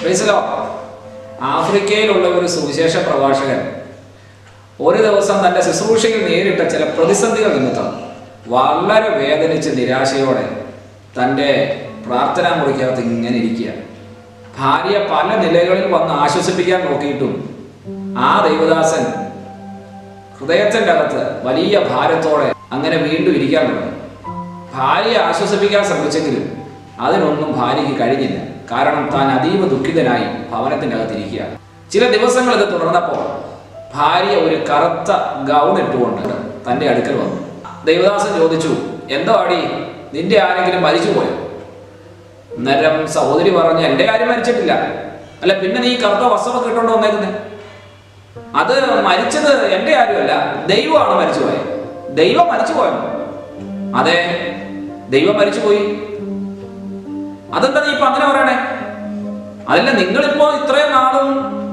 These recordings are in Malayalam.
മനസ്സിലോ ആഫ്രിക്കയിലുള്ള ഒരു സുവിശേഷ പ്രഭാഷകൻ ഒരു ദിവസം തന്റെ ശുശ്രൂഷയിൽ നേരിട്ട ചില പ്രതിസന്ധികൾ നിമിത്തം വളരെ വേദനിച്ച് നിരാശയോടെ തൻ്റെ പ്രാർത്ഥനാ മുറിക്കകത്ത് ഇങ്ങനെ ഇരിക്കുക ഭാര്യ പല നിലകളിൽ വന്ന് ആശ്വസിപ്പിക്കാൻ നോക്കിയിട്ടും ആ ദൈവദാസൻ ഹൃദയത്തിൻ്റെ അകത്ത് വലിയ ഭാരത്തോടെ അങ്ങനെ വീണ്ടും ഇരിക്കാൻ തുടങ്ങി ഭാര്യയെ ആശ്വസിപ്പിക്കാൻ ശ്രമിച്ചെങ്കിലും അതിനൊന്നും ഭാര്യയ്ക്ക് കഴിഞ്ഞില്ല കാരണം താൻ അതീവ ദുഃഖിതനായി ഭവനത്തിൻ്റെ അകത്ത് ഇരിക്കുക ചില ദിവസങ്ങൾ ഇത് തുടർന്നപ്പോൾ ഭാര്യ ഒരു കറുത്ത ഗൗൺ ഇട്ടുകൊണ്ട് തൻ്റെ അടുക്കൽ വന്നു ദൈവദാസൻ ചോദിച്ചു എന്തോ അടി നിന്റെ ആരെങ്കിലും മരിച്ചുപോയോ അന്നേരം സഹോദരി പറഞ്ഞു എൻ്റെ കാര്യം മരിച്ചിട്ടില്ല അല്ല പിന്നെ നീ കറുത്ത വസ്ത്രമൊക്കെ ഇട്ടുകൊണ്ട് വന്നേക്കുന്നേ അത് മരിച്ചത് എൻ്റെ കാര്യമല്ല ദൈവമാണ് മരിച്ചുപോയത് ദൈവം മരിച്ചുപോയോ അതെ ദൈവം മരിച്ചുപോയി അതെന്താ നീ ഇപ്പൊ അങ്ങനെ പറയണേ അതല്ല നിങ്ങളിപ്പോ ഇത്രയും നാളും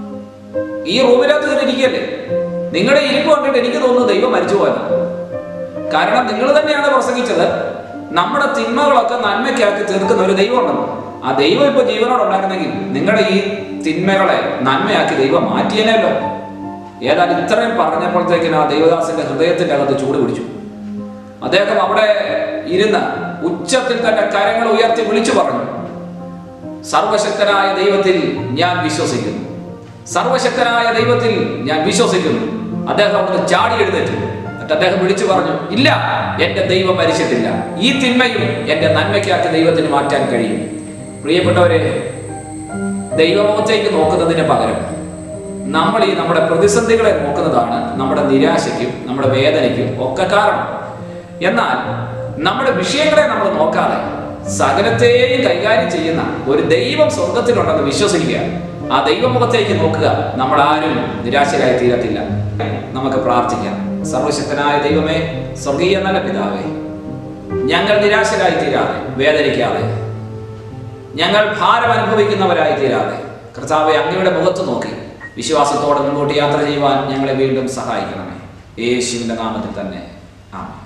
ഈ റൂമിനകത്ത് കയറിയിരിക്കല്ലേ നിങ്ങളുടെ ഇരിപ്പ് കണ്ടിട്ട് എനിക്ക് തോന്നുന്നു ദൈവം മരിച്ചു പോയെന്ന് കാരണം നിങ്ങൾ തന്നെയാണ് പ്രസംഗിച്ചത് നമ്മുടെ തിന്മകളൊക്കെ നന്മയ്ക്കാക്കി തീർക്കുന്ന ഒരു ദൈവം ഉണ്ടെന്ന് ആ ദൈവം ഇപ്പൊ ജീവനോട് ഉണ്ടാക്കുന്നെങ്കിൽ നിങ്ങളുടെ ഈ തിന്മകളെ നന്മയാക്കി ദൈവം മാറ്റിയനല്ലോ ഏതായാലും ഇത്രയും പറഞ്ഞപ്പോഴത്തേക്കിന് ആ ദൈവദാസന്റെ ഹൃദയത്തിന്റെ അകത്ത് ചൂട് പിടിച്ചു അദ്ദേഹം അവിടെ ഇരുന്ന് ഉച്ചത്തിൽ തന്റെ കരങ്ങൾ ഉയർത്തി വിളിച്ചു പറഞ്ഞു സർവശക്തനായ ദൈവത്തിൽ ഞാൻ വിശ്വസിക്കുന്നു സർവശക്തനായ ദൈവത്തിൽ ഞാൻ വിശ്വസിക്കുന്നു അദ്ദേഹം ഒന്ന് ചാടി എഴുന്നേറ്റു എന്നിട്ട് അദ്ദേഹം വിളിച്ചു പറഞ്ഞു ഇല്ല എന്റെ ദൈവം മരിച്ചിട്ടില്ല ഈ തിന്മയും എന്റെ നന്മയ്ക്കാക്കി ദൈവത്തിന് മാറ്റാൻ കഴിയും പ്രിയപ്പെട്ടവരെ ദൈവമുഖത്തേക്ക് നോക്കുന്നതിന് പകരം നമ്മൾ ഈ നമ്മുടെ പ്രതിസന്ധികളെ നോക്കുന്നതാണ് നമ്മുടെ നിരാശയ്ക്കും നമ്മുടെ വേദനയ്ക്കും ഒക്കെ കാരണം എന്നാൽ നമ്മുടെ വിഷയങ്ങളെ നമ്മൾ നോക്കാതെ സകലത്തെയും കൈകാര്യം ചെയ്യുന്ന ഒരു ദൈവം സ്വർഗത്തിലുണ്ടെന്ന് വിശ്വസിക്കുക ആ ദൈവമുഖത്തേക്ക് നോക്കുക നമ്മൾ ആരും നിരാശരായി തീരത്തില്ല നമുക്ക് പ്രാർത്ഥിക്കാം സർവശക്തനായ ദൈവമേ സ്വർഗീയ നല്ല പിതാവേ ഞങ്ങൾ നിരാശരായി തീരാതെ വേദനിക്കാതെ ഞങ്ങൾ ഭാരം അനുഭവിക്കുന്നവരായി തീരാതെ കർത്താവെ അങ്ങയുടെ മുഖത്ത് നോക്കി വിശ്വാസത്തോടെ മുൻപോട്ട് യാത്ര ചെയ്യുവാൻ ഞങ്ങളെ വീണ്ടും സഹായിക്കണമേ യേശുവിന്റെ നാമത്തിൽ തന്നെ ആമേൻ